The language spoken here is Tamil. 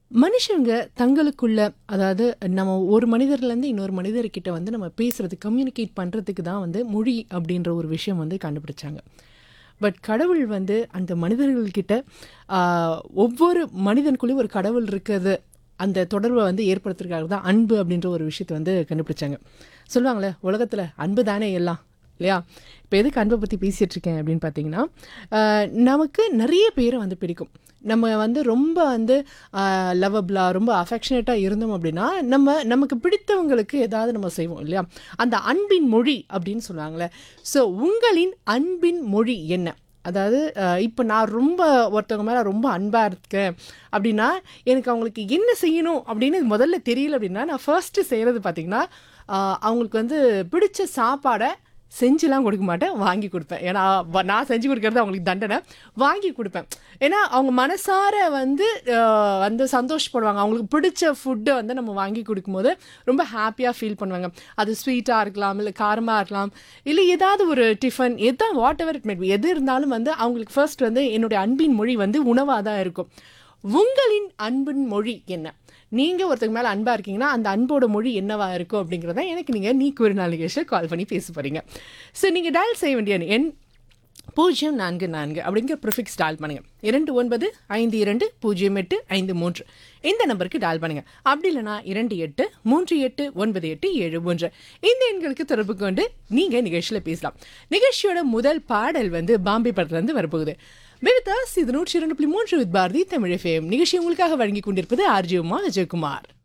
மனுஷங்க தங்களுக்குள்ள அதாவது நம்ம ஒரு மனிதர்லேருந்து இன்னொரு மனிதர்கிட்ட வந்து நம்ம பேசுறது கம்யூனிகேட் பண்ணுறதுக்கு தான் வந்து மொழி அப்படின்ற ஒரு விஷயம் வந்து கண்டுபிடிச்சாங்க பட் கடவுள் வந்து அந்த மனிதர்கள்கிட்ட ஆஹ், ஒவ்வொரு மனிதனுக்குள்ளேயும் ஒரு கடவுள் இருக்கிறது அந்த தொடர்பை வந்து ஏற்படுத்துறதுக்காக தான் அன்பு அப்படின்ற ஒரு விஷயத்தை வந்து கண்டுபிடிச்சாங்க சொல்லுவாங்களே உலகத்தில் அன்பு தானே எல்லாம் இல்லையா இப்போ எதுக்கு அன்பை பற்றி பேசிகிட்டு இருக்கேன் அப்படின்னு பார்த்தீங்கன்னா ஆஹ், நமக்கு நிறைய பேரை வந்து பிடிக்கும் நம்ம வந்து ரொம்ப வந்து லவபிளாக ரொம்ப அஃபெக்ஷனேட்டாக இருந்தோம் அப்படின்னா நம்ம நமக்கு பிடித்தவங்களுக்கு ஏதாவது நம்ம செய்வோம் இல்லையா அந்த அன்பின் மொழி அப்படின்னு சொல்லுவாங்களே ஸோ உங்களின் அன்பின் மொழி என்ன அதாவது இப்போ நான் ரொம்ப ஒருத்தவங்க மேலே ரொம்ப அன்பாக இருக்கேன் அப்படின்னா எனக்கு அவங்களுக்கு என்ன செய்யணும் அப்படின்னு முதல்ல தெரியல அப்படின்னா நான் ஃபர்ஸ்ட்டு செய்கிறது பார்த்தீங்கன்னா ஆஹ், அவங்களுக்கு வந்து பிடிச்ச சாப்பாடை செஞ்சுலாம் கொடுக்க மாட்டேன் வாங்கி கொடுப்பேன் ஏன்னா வ- நான் செஞ்சு கொடுக்கறது அவங்களுக்கு தண்டனை வாங்கி கொடுப்பேன் ஏன்னா அவங்க மனசார வந்து ஆஹ், வந்து சந்தோஷப்படுவாங்க அவங்களுக்கு பிடிச்ச ஃபுட்டை வந்து நம்ம வாங்கி கொடுக்கும்போது ரொம்ப ஹாப்பியாக ஃபீல் பண்ணுவாங்க அது ஸ்வீட்டாக இருக்கலாம் இல்லை காரமாக இருக்கலாம் இல்லை ஏதாவது ஒரு டிஃபன் எதா வாட் எவர் இட் மேட் எது இருந்தாலும் வந்து அவங்களுக்கு ஃபர்ஸ்ட் வந்து என்னுடைய அன்பின் மொழி வந்து உணவாக தான் இருக்கும் உங்களின் அன்பின் மொழி என்ன நீங்கள் ஒருத்தங்க மேலே அன்பாக இருக்கீங்கன்னா அந்த அன்போட மொழி என்னவா இருக்கும் அப்படிங்கிறத எனக்கு நீங்கள் நீ ஒரு நாள் நிகழ்ச்சியில் கால் பண்ணி பேச போகிறீங்க ஸோ நீங்கள் டயல் செய்ய வேண்டிய எண் பூஜ்ஜியம் நான்கு நான்கு அப்படிங்கிற ப்ரிஃபிக்ஸ் டால் பண்ணுங்க இரண்டு ஒன்பது ஐந்து இரண்டு பூஜ்ஜியம் எட்டு ஐந்து மூன்று இந்த நம்பருக்கு டால் பண்ணுங்க அப்படி இல்லைனா இரண்டு எட்டு மூன்று எட்டு ஒன்பது எட்டு ஏழு மூன்று இந்த எண்களுக்கு தொடர்பு கொண்டு நீங்கள் நிகழ்ச்சியில் பேசலாம் நிகழ்ச்சியோட முதல் பாடல் வந்து பாம்பே படத்துலேருந்து வரப்போகுது விவிதாஸ் இது நூற்றி இரண்டு புள்ளி மூன்று வித் பாரதி தமிழ் FM நிகழ்ச்சி உங்களுக்காக வழங்கி கொண்டிருப்பது ஆர்ஜி உமா அஜயகுமார்